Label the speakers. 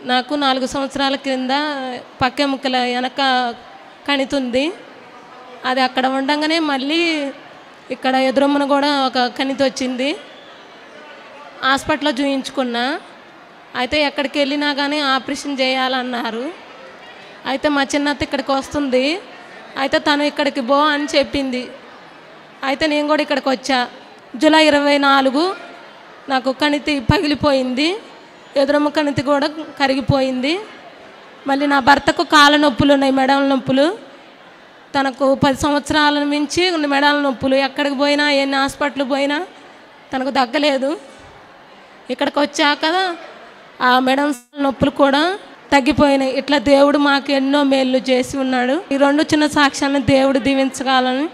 Speaker 1: నాకు నాలుగు సంవత్సరాల క్రింద పక్కెముక్కల వెనక కణితుంది అది అక్కడ ఉండగానే మళ్ళీ ఇక్కడ ఎదురమ్మన కూడా ఒక కణితి వచ్చింది హాస్పిటల్లో చూయించుకున్నా అయితే ఎక్కడికి వెళ్ళినా కానీ ఆపరేషన్ చేయాలన్నారు అయితే మా చిన్నత్త ఇక్కడికి వస్తుంది అయితే తను ఇక్కడికి బో అని చెప్పింది అయితే నేను కూడా ఇక్కడికి వచ్చా జూలై ఇరవై నాలుగు నాకు కణితి పగిలిపోయింది ఎదురమ్మ కణితి కూడా కరిగిపోయింది మళ్ళీ నా భర్తకు కాళ్ళ నొప్పులు ఉన్నాయి మెడల నొప్పులు తనకు పది సంవత్సరాల మించి ఉన్న మెడల నొప్పులు ఎక్కడికి పోయినా ఎన్ని హాస్పిటల్ పోయినా తనకు తగ్గలేదు ఇక్కడికి వచ్చాక ఆ మెడ నొప్పులు కూడా తగ్గిపోయినాయి ఇట్లా దేవుడు మాకు ఎన్నో మేళ్ళు చేసి ఉన్నాడు ఈ రెండు చిన్న సాక్ష్యాన్ని దేవుడు దీవించగాలని